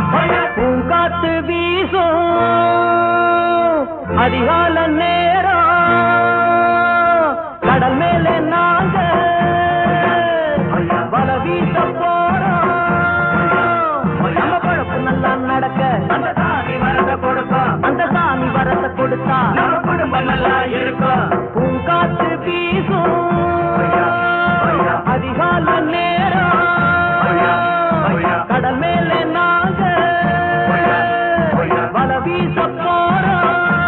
பூங்காத்து வீசும் அதிகால நேரம் கடல் மேலே நாங்க வல வீச போறோம் நம்ம பழப்பு நல்லா நடக்க அந்த சாமி வரத கொடுக்கும் அந்த சாமி வரத கொடுத்தா நம்ம குடும்பம் நல்லா இருக்கும் பூங்காத்து வீசும் அதிகால நேரம் கடல் மேலே நாங்க வல வீச போறோம்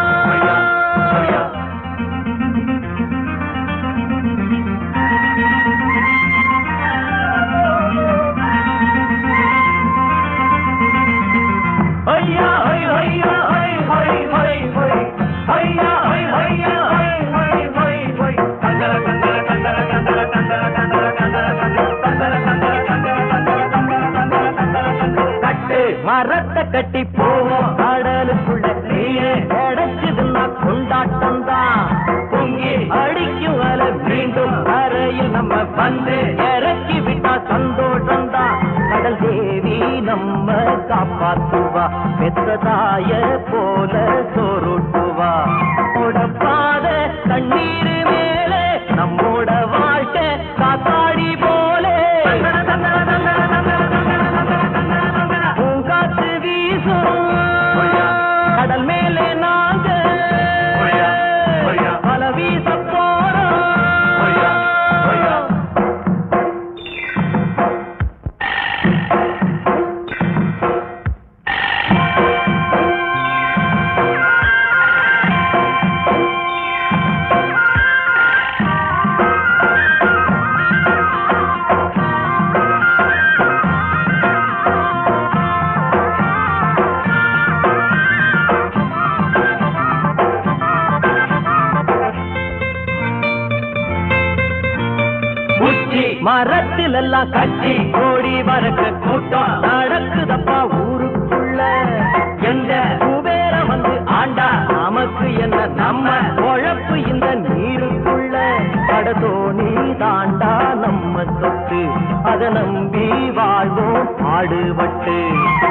ஐயா ஐ ஐயா ஐ ஹை ஹை ஹை ஐயா ஐ ஐயா ஐ ஹை ஹை ஹை கந்தர கந்தர கந்தர கந்தர கந்தர கந்தர கந்தர கந்தர கந்தர கந்தர கந்தர கந்தர கந்தர கந்தர கந்தர கட்டு மரத்தை கட்டி போவோம் கடலுக்குள்ள நீயே கிடைச்சதுன்னா கொண்டாட்டம் தான் பொங்கி அடிக்கும் வர மீண்டும் கரையில் நம்ம வந்து இறக்கி விட்டா சந்தோஷம் தான் கடல் தேவி நம்ம காப்பாத்துவா பெத்ததாய போல சோறுட்டுவா பாத தண்ணீர் மேலே நம்மோட வாழ்க்கை காத்தாடி போலே பூங்காத்து வீசும் கடல் மேலே நாங்க பல வீச போறோம் உச்சி மரத்தில் எல்லாம் கட்டி ஓடி வரக்க கூட்டம் நடக்குதப்பா ஊருக்குள்ள எந்த குபேர வந்து ஆண்டா நமக்கு என்ன நம்ம உழப்பு இந்த நீருக்குள்ள கடதோணி தாண்டா நம்ம சொத்து அத நம்பி வாழ்வோம் பாடுபட்டு